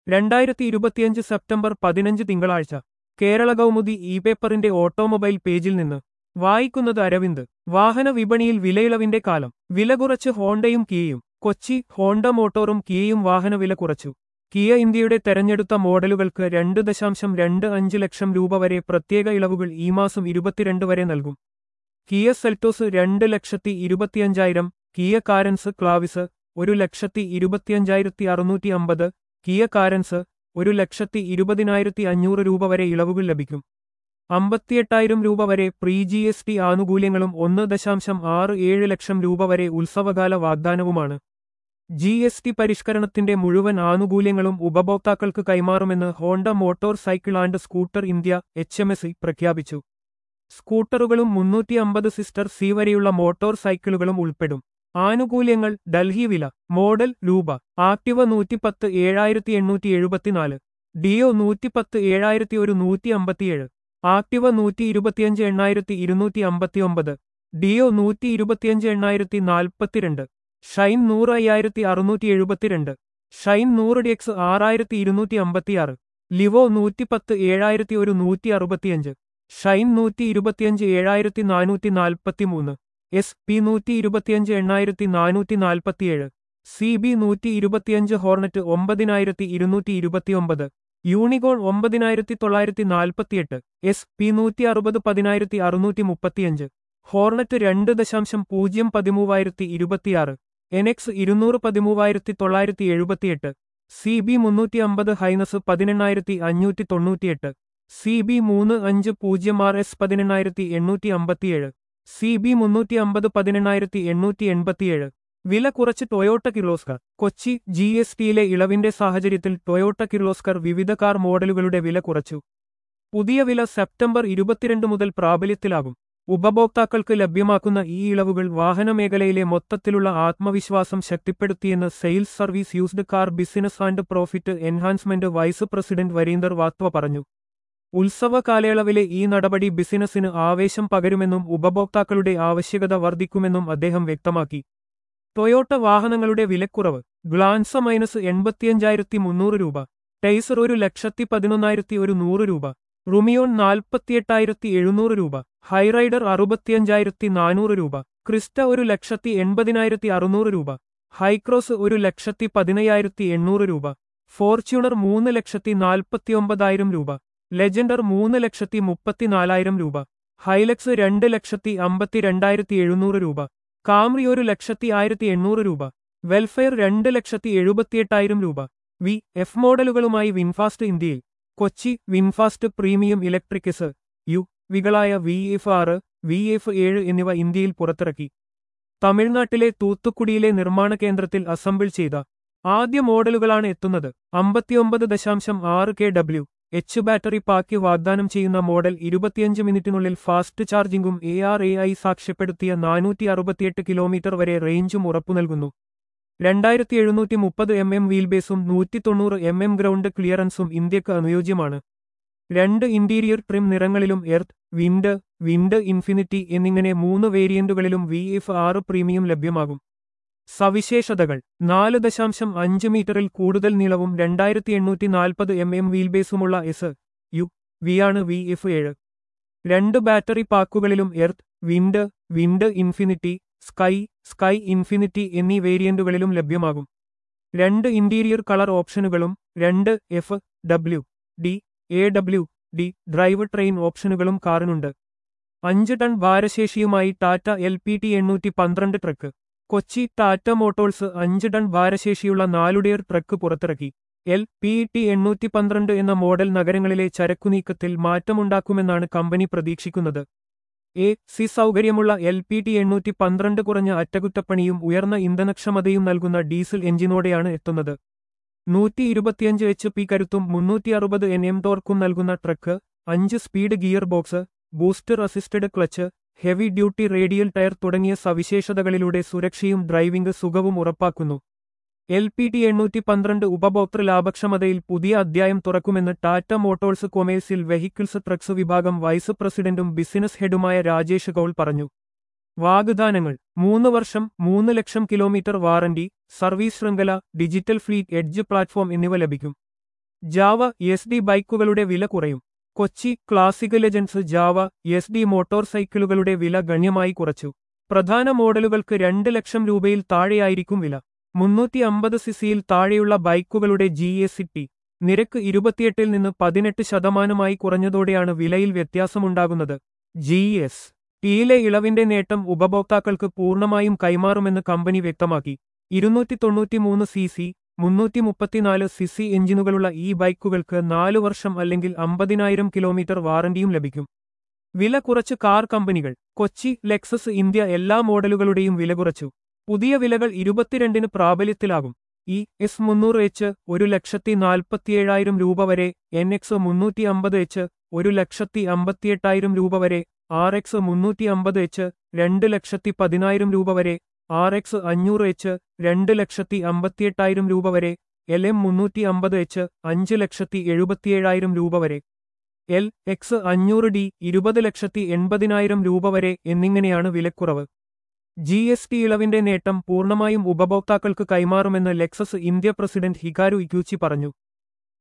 രണ്ടായിരത്തി ഇരുപത്തിയഞ്ച് സെപ്റ്റംബർ പതിനഞ്ച് തിങ്കളാഴ്ച കേരള കൗമുദി ഇ പേപ്പറിന്റെ ഓട്ടോമൊബൈൽ പേജിൽ നിന്ന് വായിക്കുന്നത് അരവിന്ദ് വാഹന വിപണിയിൽ വിലയിളവിന്റെ കാലം വില കുറച്ച് ഹോണ്ടയും കിയയും കൊച്ചി ഹോണ്ട മോട്ടോറും കിയയും വാഹന വില കുറച്ചു കിയ ഇന്ത്യയുടെ തെരഞ്ഞെടുത്ത മോഡലുകൾക്ക് രണ്ട് ദശാംശം രണ്ട് അഞ്ച് ലക്ഷം രൂപ വരെ പ്രത്യേക ഇളവുകൾ ഈ മാസം ഇരുപത്തിരണ്ട് വരെ നൽകും കിയ സെൽറ്റോസ് രണ്ട് ലക്ഷത്തി ഇരുപത്തിയഞ്ചായിരം കിയ കാരൻസ് ക്ലാവിസ് ഒരു ലക്ഷത്തി ഇരുപത്തിയഞ്ചായിരത്തി അറുന്നൂറ്റി അമ്പത് കിയ കാരൻസ് ഒരു ലക്ഷത്തി ഇരുപതിനായിരത്തി അഞ്ഞൂറ് രൂപ വരെ ഇളവുകൾ ലഭിക്കും അമ്പത്തിയെട്ടായിരം രൂപ വരെ പ്രീ ജി എസ് ടി ആനുകൂല്യങ്ങളും ഒന്ന് ദശാംശം ആറ് ഏഴ് ലക്ഷം രൂപ വരെ ഉത്സവകാല വാഗ്ദാനവുമാണ് ജി എസ് ടി പരിഷ്കരണത്തിന്റെ മുഴുവൻ ആനുകൂല്യങ്ങളും ഉപഭോക്താക്കൾക്ക് കൈമാറുമെന്ന് Honda motorcycle and scooter India H M S പ്രഖ്യാപിച്ചു സ്കൂട്ടറുകളും മുന്നൂറ്റി അമ്പത് സിസ്റ്റർ സി വരെയുള്ള മോട്ടോർ സൈക്കിളുകളും ഉൾപ്പെടും ആനുകൂല്യങ്ങൾ ഡൽഹി വില മോഡൽ രൂപ ആക്ടിവ നൂറ്റിപ്പത്ത് ഏഴായിരത്തി എണ്ണൂറ്റി എഴുപത്തിനാല് ഡിയോ നൂറ്റിപ്പത്ത് ഏഴായിരത്തി ഒരു നൂറ്റി അമ്പത്തിയേഴ് ആക്ടിവ നൂറ്റി ഇരുപത്തിയഞ്ച് എണ്ണായിരത്തി ഇരുന്നൂറ്റി അമ്പത്തിയൊമ്പത് ഡിയോ നൂറ്റി ഇരുപത്തിയഞ്ച് എണ്ണായിരത്തി നാൽപ്പത്തിരണ്ട് ഷൈൻ നൂറ് അയ്യായിരത്തി അറുന്നൂറ്റി എഴുപത്തിരണ്ട് ഷൈൻ നൂറ് ഡിഎക്സ് ആറായിരത്തി ഇരുന്നൂറ്റി അമ്പത്തിയാറ് ലിവോ നൂറ്റിപ്പത്ത് ഏഴായിരത്തി ഒരു നൂറ്റി അറുപത്തിയഞ്ച് ഷൈൻ നൂറ്റി ഇരുപത്തിയഞ്ച് ഏഴായിരത്തി നാനൂറ്റി നാൽപ്പത്തിമൂന്ന് എസ് പി നൂറ്റി ഇരുപത്തിയഞ്ച് എണ്ണായിരത്തി നാനൂറ്റി നാൽപ്പത്തിയേഴ് സി ബി നൂറ്റി ഇരുപത്തിയഞ്ച് ഹോർണറ്റ് ഒമ്പതിനായിരത്തി ഇരുന്നൂറ്റി ഇരുപത്തിയൊമ്പത് യൂണികോൺ ഒമ്പതിനായിരത്തി തൊള്ളായിരത്തി നാൽപ്പത്തിയെട്ട് എസ് പി നൂറ്റി അറുപത് പതിനായിരത്തി അറുന്നൂറ്റി മുപ്പത്തിയഞ്ച് ഹോർണറ്റ് രണ്ട് ദശാംശം പൂജ്യം പതിമൂവായിരത്തി ഇരുപത്തിയാറ് എനെക്സ് ഇരുന്നൂറ് പതിമൂവായിരത്തി തൊള്ളായിരത്തി എഴുപത്തിയെട്ട് സി ബി മുന്നൂറ്റി അമ്പത് ഹൈനസ് പതിനെണ്ണായിരത്തി അഞ്ഞൂറ്റി തൊണ്ണൂറ്റിയെട്ട് സി ബി മൂന്ന് അഞ്ച് പൂജ്യം ആർ എസ് പതിനെണ്ണായിരത്തി എണ്ണൂറ്റി അമ്പത്തിയേഴ് സി ബി മുന്നൂറ്റി അമ്പത് പതിനെണ്ണായിരത്തി എണ്ണൂറ്റി എൺപത്തിയേഴ് വില കുറച്ച് Toyota Kirloskar Kochi G S ടിയിലെ ഇളവിന്റെ സാഹചര്യത്തിൽ ടൊയോട്ട കിർലോസ്കർ വിവിധ കാർ മോഡലുകളുടെ വില കുറച്ചു പുതിയ വില സെപ്റ്റംബർ ഇരുപത്തിരണ്ട് മുതൽ പ്രാബല്യത്തിലാകും ഉപഭോക്താക്കൾക്ക് ലഭ്യമാക്കുന്ന ഈ ഇളവുകൾ വാഹനമേഖലയിലെ മൊത്തത്തിലുള്ള ആത്മവിശ്വാസം ശക്തിപ്പെടുത്തിയെന്ന് sales service used car business and profit enhancement vice president Varinder Wadhwa പറഞ്ഞു ഉത്സവ കാലയളവിലെ ഈ നടപടി ബിസിനസിന് ആവേശം പകരുമെന്നും ഉപഭോക്താക്കളുടെ ആവശ്യകത വർദ്ധിക്കുമെന്നും അദ്ദേഹം വ്യക്തമാക്കി ടൊയോട്ട വാഹനങ്ങളുടെ വിലക്കുറവ് ഗ്ലാൻസ മൈനസ് എൺപത്തിയഞ്ചായിരത്തി മുന്നൂറ് രൂപ ടൈസർ ഒരു ലക്ഷത്തി പതിനൊന്നായിരത്തി ഒരു നൂറ് രൂപ റുമിയോൺ നാൽപ്പത്തിയെട്ടായിരത്തി എഴുന്നൂറ് രൂപ ഹൈറൈഡർ അറുപത്തിയഞ്ചായിരത്തി നാനൂറ് രൂപ ക്രിസ്റ്റ ഒരു ലക്ഷത്തി എൺപതിനായിരത്തി അറുന്നൂറ് രൂപ ഹൈക്രോസ് ഒരു ലക്ഷത്തി പതിനയ്യായിരത്തി എണ്ണൂറ് രൂപ ഫോർച്യൂണർ മൂന്ന് ലക്ഷത്തി നാൽപ്പത്തിയൊമ്പതായിരം രൂപ ലെജൻഡർ മൂന്ന് ലക്ഷത്തി മുപ്പത്തിനാലായിരം രൂപ ഹൈലക്സ് രണ്ട് ലക്ഷത്തി അമ്പത്തിരണ്ടായിരത്തി എഴുന്നൂറ് രൂപ കാംറി ഒരു ലക്ഷത്തി ആയിരത്തി എണ്ണൂറ് രൂപ വെൽഫെയർ രണ്ട് ലക്ഷത്തി എഴുപത്തിയെട്ടായിരം രൂപ വി എഫ് മോഡലുകളുമായി വിൻഫാസ്റ്റ് ഇന്ത്യയിൽ Kochi VinFast premium electric S U വികളായ വി എഫ് ആറ് വി എഫ് ഏഴ് എന്നിവ ഇന്ത്യയിൽ പുറത്തിറക്കി തമിഴ്നാട്ടിലെ തൂത്തുക്കുടിയിലെ നിർമ്മാണ കേന്ദ്രത്തിൽ അസംബിൾ ചെയ്ത ആദ്യ മോഡലുകളാണ് എത്തുന്നത് അമ്പത്തിയൊമ്പത് ദശാംശം ആറ് K W H battery pack വാഗ്ദാനം ചെയ്യുന്ന മോഡൽ ഇരുപത്തിയഞ്ച് മിനിറ്റിനുള്ളിൽ ഫാസ്റ്റ് ചാർജിംഗും എ ആർ എ ഐ സാക്ഷ്യപ്പെടുത്തിയ നാനൂറ്റി അറുപത്തിയെട്ട് കിലോമീറ്റർ വരെ റേഞ്ചും ഉറപ്പു നൽകുന്നു രണ്ടായിരത്തി എഴുന്നൂറ്റി മുപ്പത് എം എം വീൽബേസും നൂറ്റി തൊണ്ണൂറ് എം എം ഗ്രൗണ്ട് ക്ലിയറൻസും ഇന്ത്യക്ക് അനുയോജ്യമാണ് രണ്ട് ഇന്റീരിയർ ട്രിം നിറങ്ങളിലും എർത്ത് വിൻഡ് വിൻഡ് ഇൻഫിനിറ്റി എന്നിങ്ങനെ മൂന്ന് വേരിയന്റുകളിലും വി എഫ് ആറ് പ്രീമിയം ലഭ്യമാകും സവിശേഷതകൾ നാല് ദശാംശം അഞ്ച് മീറ്ററിൽ കൂടുതൽ നീളവും രണ്ടായിരത്തി എണ്ണൂറ്റി നാൽപ്പത് എം എം വീൽബേസുമുള്ള എസ് യു വിയാണ് വി എഫ് ഏഴ് രണ്ട് ബാറ്ററി പാക്കുകളിലും earth wind wind infinity sky sky infinity എന്നീ വേരിയന്റുകളിലും ലഭ്യമാകും രണ്ട് ഇന്റീരിയർ കളർ ഓപ്ഷനുകളും രണ്ട് F W D A W D drive train ഓപ്ഷനുകളും കാറിനുണ്ട് അഞ്ച് ടൺ ഭാരശേഷിയുമായി ടാറ്റ എൽ പി ടി എണ്ണൂറ്റി പന്ത്രണ്ട് ട്രക്ക് കൊച്ചി ടാറ്റ മോട്ടോഴ്സ് അഞ്ച് ടൺ ഭാരശേഷിയുള്ള നാലുടേർ ട്രക്ക് പുറത്തിറക്കി എൽ പി ടി എണ്ണൂറ്റി പന്ത്രണ്ട് എന്ന മോഡൽ നഗരങ്ങളിലെ ചരക്കുനീക്കത്തിൽ മാറ്റമുണ്ടാക്കുമെന്നാണ് കമ്പനി പ്രതീക്ഷിക്കുന്നത് എ സി സൗകര്യമുള്ള എൽ പി ടി എണ്ണൂറ്റി പന്ത്രണ്ട് കുറഞ്ഞ അറ്റകുറ്റപ്പണിയും ഉയർന്ന ഇന്ധനക്ഷമതയും നൽകുന്ന ഡീസൽ എഞ്ചിനോടെയാണ് എത്തുന്നത് നൂറ്റി ഇരുപത്തിയഞ്ച് എച്ച് പി കരുത്തും മുന്നൂറ്റി അറുപത് എൻ എം ടോർക്കും നൽകുന്ന ട്രക്ക് അഞ്ച് speed gear box booster assisted clutch heavy duty radial tyre തുടങ്ങിയ സവിശേഷതകളിലൂടെ സുരക്ഷയും ഡ്രൈവിംഗ് സുഖവും ഉറപ്പാക്കുന്നു എൽ പി ടി എണ്ണൂറ്റി പന്ത്രണ്ട് ഉപഭോക്തൃ ലാഭക്ഷമതയിൽ പുതിയ അധ്യായം തുറക്കുമെന്ന് Tata Motors commercial vehicles trucks വിഭാഗം വൈസ് പ്രസിഡന്റും ബിസിനസ് ഹെഡുമായ രാജേഷ് കൌൾ പറഞ്ഞു വാഗ്ദാനങ്ങൾ മൂന്ന് വർഷം മൂന്ന് ലക്ഷം കിലോമീറ്റർ വാറന്റി സർവീസ് ശൃംഖല ഡിജിറ്റൽ ഫ്ലീറ്റ് എഡ്ജ് പ്ലാറ്റ്ഫോം എന്നിവ ലഭിക്കും ജാവ എസ് ഡി ബൈക്കുകളുടെ വില കുറയും Kochi classic legends Jawa S D മോട്ടോർ സൈക്കിളുകളുടെ വില ഗണ്യമായി കുറച്ചു പ്രധാന മോഡലുകൾക്ക് രണ്ട് ലക്ഷം രൂപയിൽ താഴെയായിരിക്കും വില മുന്നൂറ്റി അമ്പത് സിസിയിൽ താഴെയുള്ള ബൈക്കുകളുടെ ജി എസ് ടി നിരക്ക് ഇരുപത്തിയെട്ടിൽ നിന്ന് പതിനെട്ട് ശതമാനമായി കുറഞ്ഞതോടെയാണ് വിലയിൽ വ്യത്യാസമുണ്ടാകുന്നത് ജി എസ് ടിയിലെ ഇളവിന്റെ നേട്ടം ഉപഭോക്താക്കൾക്ക് പൂർണ്ണമായും കൈമാറുമെന്ന് കമ്പനി വ്യക്തമാക്കി ഇരുന്നൂറ്റി തൊണ്ണൂറ്റിമൂന്ന് സി സി മുന്നൂറ്റി മുപ്പത്തിനാല് സിസി എഞ്ചിനുകളുള്ള ഈ ബൈക്കുകൾക്ക് നാലു വർഷം അല്ലെങ്കിൽ അമ്പതിനായിരം കിലോമീറ്റർ വാറന്റിയും ലഭിക്കും വില കുറച്ച് കാർ കമ്പനികൾ കൊച്ചി ലെക്സസ് ഇന്ത്യ എല്ലാ മോഡലുകളുടെയും വില കുറച്ചു പുതിയ വിലകൾ ഇരുപത്തിരണ്ടിന് പ്രാബല്യത്തിലാകും ഈ എസ് മുന്നൂറ് എച്ച് ഒരു ലക്ഷത്തി നാൽപ്പത്തിയേഴായിരം രൂപ വരെ എൻ എക്സ് മുന്നൂറ്റി അമ്പത് എച്ച് ഒരു ലക്ഷത്തി അമ്പത്തിയെട്ടായിരം രൂപ വരെ ആർ എക്സ് മുന്നൂറ്റി അമ്പത് എച്ച് രണ്ട് ലക്ഷത്തി പതിനായിരം രൂപ വരെ ആർ എക്സ് അഞ്ഞൂറ് എച്ച് രണ്ട് ലക്ഷത്തി അമ്പത്തിയെട്ടായിരം രൂപ വരെ എൽ എം മുന്നൂറ്റി അമ്പത് എച്ച് അഞ്ച് ലക്ഷത്തി എഴുപത്തിയേഴായിരം രൂപ വരെ എൽ എക്സ് അഞ്ഞൂറ് ഡി ഇരുപത് ലക്ഷത്തി എൺപതിനായിരം രൂപ വരെ എന്നിങ്ങനെയാണ് വിലക്കുറവ് ജി എസ് ടി ഇളവിന്റെ നേട്ടം പൂർണ്ണമായും ഉപഭോക്താക്കൾക്ക് കൈമാറുമെന്ന് Lexus India president Hikaru Ikeuchi പറഞ്ഞു